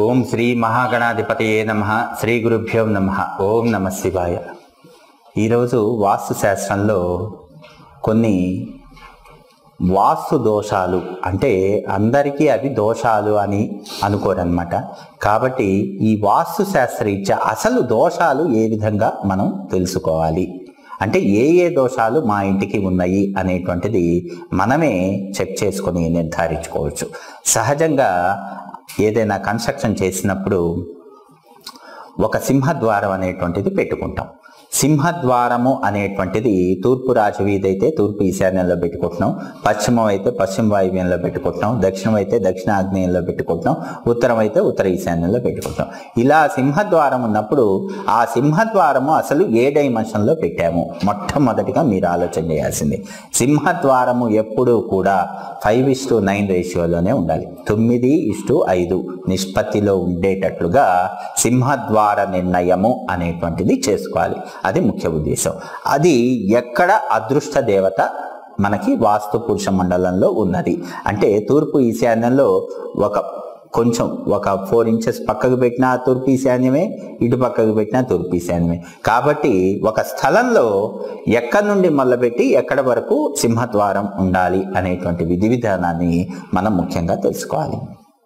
ఓం శ్రీ మహాగణాధిపతయే నమ శ్రీ గురుభ్యో నమ ఓం నమ శివాయ ఈరోజు వాస్తు శాస్త్రంలో కొన్ని వాస్తు దోషాలు అంటే అందరికీ అవి దోషాలు అని అనుకోరనమాట కాబట్టి ఈ వాస్తు శాస్త్రరీత్యా అసలు దోషాలు ఏ విధంగా మనం తెలుసుకోవాలి అంటే ఏ ఏ దోషాలు మా ఇంటికి ఉన్నాయి అనేటువంటిది మనమే చెక్ చేసుకొని నిర్ధారించుకోవచ్చు సహజంగా ఏదైనా కన్స్ట్రక్షన్ చేసినప్పుడు ఒక సింహద్వారం అనేటువంటిది పెట్టుకుంటాం సింహద్వారము అనేటువంటిది తూర్పు రాజవీధి అయితే తూర్పు ఈశాన్యంలో పెట్టుకుంటున్నాం పశ్చిమం అయితే పశ్చిమ వాయువ్యంలో పెట్టుకుంటున్నాం దక్షిణం అయితే దక్షిణ ఆగ్నేయంలో పెట్టుకుంటున్నాం ఉత్తరం అయితే ఉత్తర ఈశాన్యంలో పెట్టుకుంటాం ఇలా సింహద్వారం ఉన్నప్పుడు ఆ సింహద్వారము అసలు ఏ డైమెన్షన్లో పెట్టాము మొట్టమొదటిగా మీరు ఆలోచన చేయాల్సింది సింహద్వారము ఎప్పుడూ కూడా ఫైవ్ ఇస్ టు నైన్ రేషియోలోనే ఉండాలి తొమ్మిది ఇస్టు ఐదు నిష్పత్తిలో ఉండేటట్లుగా సింహద్వార నిర్ణయము అనేటువంటిది చేసుకోవాలి అది ముఖ్య ఉద్దేశం అది ఎక్కడ అదృష్ట దేవత మనకి వాస్తు పురుష మండలంలో ఉన్నది అంటే తూర్పు ఈశాన్యంలో ఒక కొంచెం ఒక ఫోర్ ఇంచెస్ పక్కకు పెట్టినా తూర్పు ఈశాన్యమే ఇటు పక్కకు పెట్టినా తూర్పు ఈశాన్యమే కాబట్టి ఒక స్థలంలో ఎక్కడి నుండి మొదలుపెట్టి ఎక్కడ వరకు సింహద్వారం ఉండాలి అనేటువంటి విధి విధానాన్ని మనం ముఖ్యంగా తెలుసుకోవాలి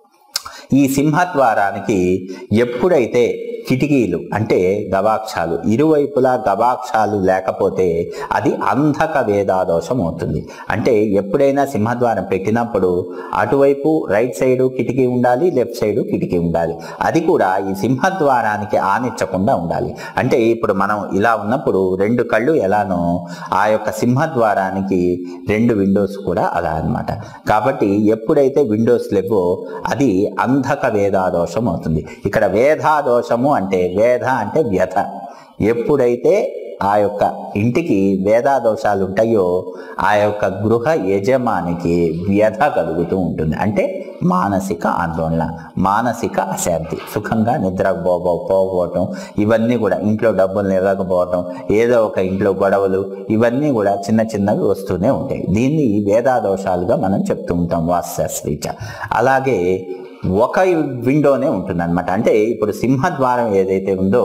ఈ సింహద్వారానికి ఎప్పుడైతే కిటికీలు అంటే గవాక్షాలు ఇరువైపులా గవాక్షాలు లేకపోతే అది అంధక వేదాదోషం అవుతుంది అంటే ఎప్పుడైనా సింహద్వారం పెట్టినప్పుడు అటువైపు రైట్ సైడు కిటికీ ఉండాలి లెఫ్ట్ సైడు కిటికీ ఉండాలి అది కూడా ఈ సింహద్వారానికి ఆనిచ్చకుండా ఉండాలి అంటే ఇప్పుడు మనం ఇలా ఉన్నప్పుడు రెండు కళ్ళు ఎలానో ఆ యొక్క సింహద్వారానికి రెండు విండోస్ కూడా అలా అన్నమాట కాబట్టి ఎప్పుడైతే విండోస్ లేవో అది అంధక వేదాదోషం అవుతుంది ఇక్కడ వేదాదోషము అంటే వేద అంటే వ్యధ ఎప్పుడైతే ఆ యొక్క ఇంటికి వేదాదోషాలు ఉంటాయో ఆ యొక్క గృహ యజమానికి వ్యధ కలుగుతూ ఉంటుంది అంటే మానసిక ఆందోళన మానసిక అశాంతి సుఖంగా నిద్ర పోకపోవటం ఇవన్నీ కూడా ఇంట్లో డబ్బులు నిలవకపోవటం ఏదో ఒక ఇంట్లో గొడవలు ఇవన్నీ కూడా చిన్న చిన్నవి వస్తూనే ఉంటాయి దీన్ని వేదాదోషాలుగా మనం చెప్తూ ఉంటాం వాస్తుశాస్త్రీచ అలాగే ఒక విండోనే ఉంటుంది అనమాట అంటే ఇప్పుడు సింహద్వారం ఏదైతే ఉందో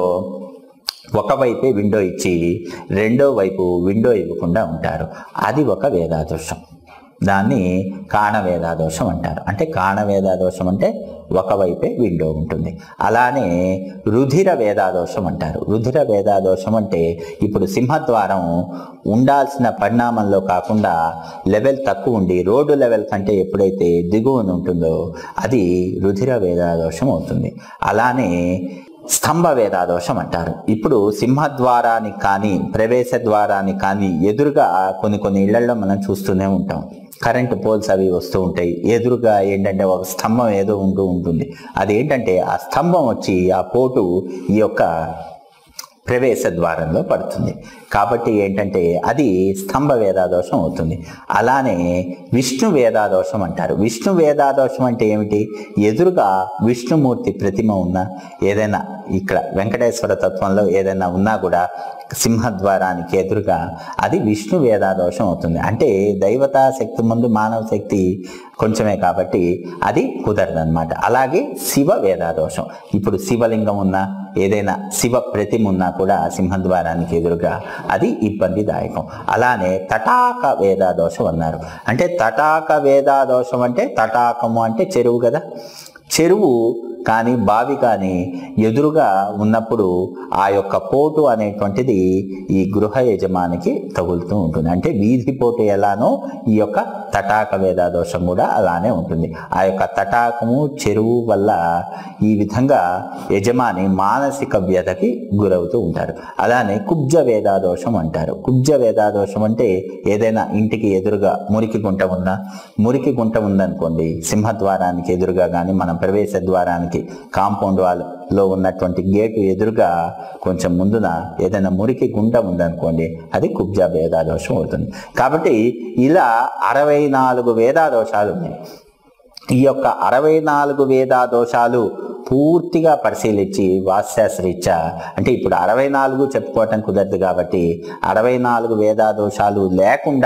ఒకవైపే విండో ఇచ్చి రెండో వైపు విండో ఇవ్వకుండా ఉంటారు అది ఒక వేదాదోషం దాన్ని కాణవేదాదోషం అంటారు అంటే కాణవేదాదోషం అంటే ఒకవైపే విండో ఉంటుంది అలానే రుధిర వేదాదోషం అంటారు రుధిర వేదాదోషం అంటే ఇప్పుడు సింహద్వారం ఉండాల్సిన పరిణామంలో కాకుండా లెవెల్ తక్కువ ఉండి రోడ్డు లెవెల్ కంటే ఎప్పుడైతే దిగువన ఉంటుందో అది రుధిర వేదాదోషం అవుతుంది అలానే స్తంభ వేదాదోషం అంటారు ఇప్పుడు సింహద్వారానికి కానీ ప్రవేశ ద్వారానికి కానీ ఎదురుగా కొన్ని కొన్ని ఇళ్లలో మనం చూస్తూనే ఉంటాం కరెంటు పోల్స్ అవి వస్తూ ఉంటాయి ఎదురుగా ఏంటంటే ఒక స్తంభం ఏదో ఉంటూ ఉంటుంది అదేంటంటే ఆ స్తంభం వచ్చి ఆ పోటు ఈ యొక్క ప్రవేశ ద్వారంలో పడుతుంది కాబట్టి ఏంటంటే అది స్తంభ వేదాదోషం అవుతుంది అలానే విష్ణు వేదాదోషం అంటారు విష్ణు వేదాదోషం అంటే ఏమిటి ఎదురుగా విష్ణుమూర్తి ప్రతిమ ఉన్నా ఏదైనా ఇక్కడ వెంకటేశ్వర తత్వంలో ఏదైనా ఉన్నా కూడా సింహద్వారానికి ఎదురుగా అది విష్ణు వేదాదోషం అవుతుంది అంటే దైవతా శక్తి ముందు మానవ శక్తి కొంచెమే కాబట్టి అది కుదరదన్నమాట అలాగే శివ వేదాదోషం ఇప్పుడు శివలింగం ఉన్నా ఏదైనా శివ ప్రతిమ ఉన్నా కూడా సింహద్వారానికి ఎదురుగా అది ఇబ్బందిదాయకం అలానే తటాక వేదాదోషం అన్నారు అంటే తటాక వేదాదోషం అంటే తటాకము అంటే చెరువు కదా చెరువు కానీ బావి కానీ ఎదురుగా ఉన్నప్పుడు ఆ యొక్క పోటు అనేటువంటిది ఈ గృహ యజమానికి తగులుతూ ఉంటుంది అంటే వీధి పోటు ఎలానో ఈ యొక్క తటాక వేదాదోషం కూడా అలానే ఉంటుంది ఆ యొక్క తటాకము చెరువు వల్ల ఈ విధంగా యజమాని మానసిక వ్యధకి గురవుతూ ఉంటారు అలానే కుబ్జ వేదాదోషం అంటారు కుబ్జ వేదాదోషం అంటే ఏదైనా ఇంటికి ఎదురుగా మురికి గుంట ఉందా మురికి గుంట ఉందనుకోండి సింహద్వారానికి ఎదురుగా కానీ మనం ప్రవేశ ద్వారానికి కాంపౌండ్ వాల్లో ఉన్నటువంటి గేటు ఎదురుగా కొంచెం ముందున ఏదైనా మురికి గుంట ఉందనుకోండి అది కుబ్జా వేదాదోషం అవుతుంది కాబట్టి ఇలా అరవై నాలుగు వేదాదోషాలు ఉన్నాయి ఈ యొక్క అరవై నాలుగు వేదాదోషాలు పూర్తిగా పరిశీలించి వాస్తుశాస్త్రీత్యా అంటే ఇప్పుడు అరవై నాలుగు చెప్పుకోవటం కుదరదు కాబట్టి అరవై నాలుగు వేదాదోషాలు లేకుండా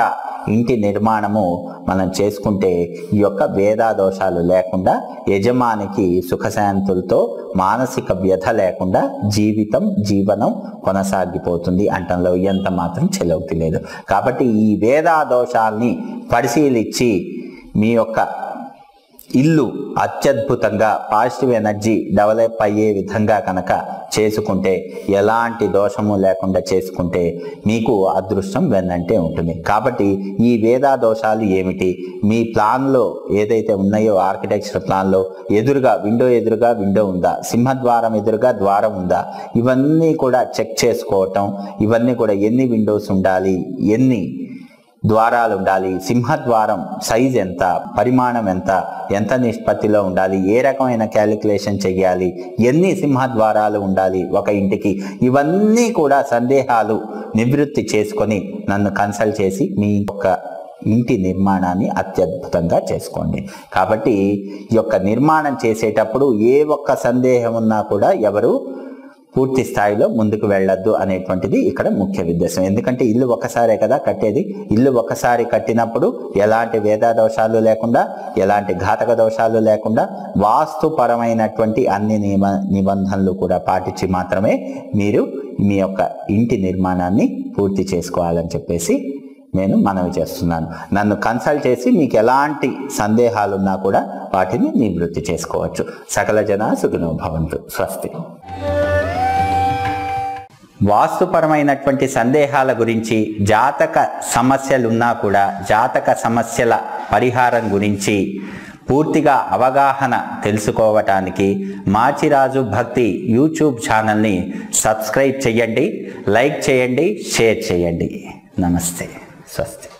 ఇంటి నిర్మాణము మనం చేసుకుంటే ఈ యొక్క వేదా దోషాలు లేకుండా యజమానికి సుఖశాంతులతో మానసిక వ్యధ లేకుండా జీవితం జీవనం కొనసాగిపోతుంది అంటంలో ఎంత మాత్రం చెలవుతి లేదు కాబట్టి ఈ వేదా దోషాల్ని పరిశీలించి మీ యొక్క ఇల్లు అత్యద్భుతంగా పాజిటివ్ ఎనర్జీ డెవలప్ అయ్యే విధంగా కనుక చేసుకుంటే ఎలాంటి దోషము లేకుండా చేసుకుంటే మీకు అదృష్టం వెన్నంటే ఉంటుంది కాబట్టి ఈ వేదా దోషాలు ఏమిటి మీ ప్లాన్లో ఏదైతే ఉన్నాయో ఆర్కిటెక్చర్ ప్లాన్లో ఎదురుగా విండో ఎదురుగా విండో ఉందా సింహద్వారం ఎదురుగా ద్వారం ఉందా ఇవన్నీ కూడా చెక్ చేసుకోవటం ఇవన్నీ కూడా ఎన్ని విండోస్ ఉండాలి ఎన్ని ద్వారాలు ఉండాలి సింహద్వారం సైజ్ ఎంత పరిమాణం ఎంత ఎంత నిష్పత్తిలో ఉండాలి ఏ రకమైన క్యాలిక్యులేషన్ చేయాలి ఎన్ని సింహద్వారాలు ఉండాలి ఒక ఇంటికి ఇవన్నీ కూడా సందేహాలు నివృత్తి చేసుకొని నన్ను కన్సల్ట్ చేసి మీ యొక్క ఇంటి నిర్మాణాన్ని అత్యద్భుతంగా చేసుకోండి కాబట్టి ఈ యొక్క నిర్మాణం చేసేటప్పుడు ఏ ఒక్క సందేహం ఉన్నా కూడా ఎవరు పూర్తి స్థాయిలో ముందుకు వెళ్ళొద్దు అనేటువంటిది ఇక్కడ ముఖ్య ఉద్దేశం ఎందుకంటే ఇల్లు ఒకసారే కదా కట్టేది ఇల్లు ఒకసారి కట్టినప్పుడు ఎలాంటి వేద దోషాలు లేకుండా ఎలాంటి ఘాతక దోషాలు లేకుండా వాస్తుపరమైనటువంటి అన్ని నియమ నిబంధనలు కూడా పాటించి మాత్రమే మీరు మీ యొక్క ఇంటి నిర్మాణాన్ని పూర్తి చేసుకోవాలని చెప్పేసి నేను మనవి చేస్తున్నాను నన్ను కన్సల్ట్ చేసి మీకు ఎలాంటి సందేహాలున్నా కూడా వాటిని నివృత్తి చేసుకోవచ్చు సకల జన సుఖినో భవంతు స్వస్తి వాస్తుపరమైనటువంటి సందేహాల గురించి జాతక సమస్యలున్నా కూడా జాతక సమస్యల పరిహారం గురించి పూర్తిగా అవగాహన తెలుసుకోవటానికి మాచిరాజు భక్తి యూట్యూబ్ ఛానల్ని సబ్స్క్రైబ్ చేయండి లైక్ చేయండి షేర్ చేయండి నమస్తే స్వస్తి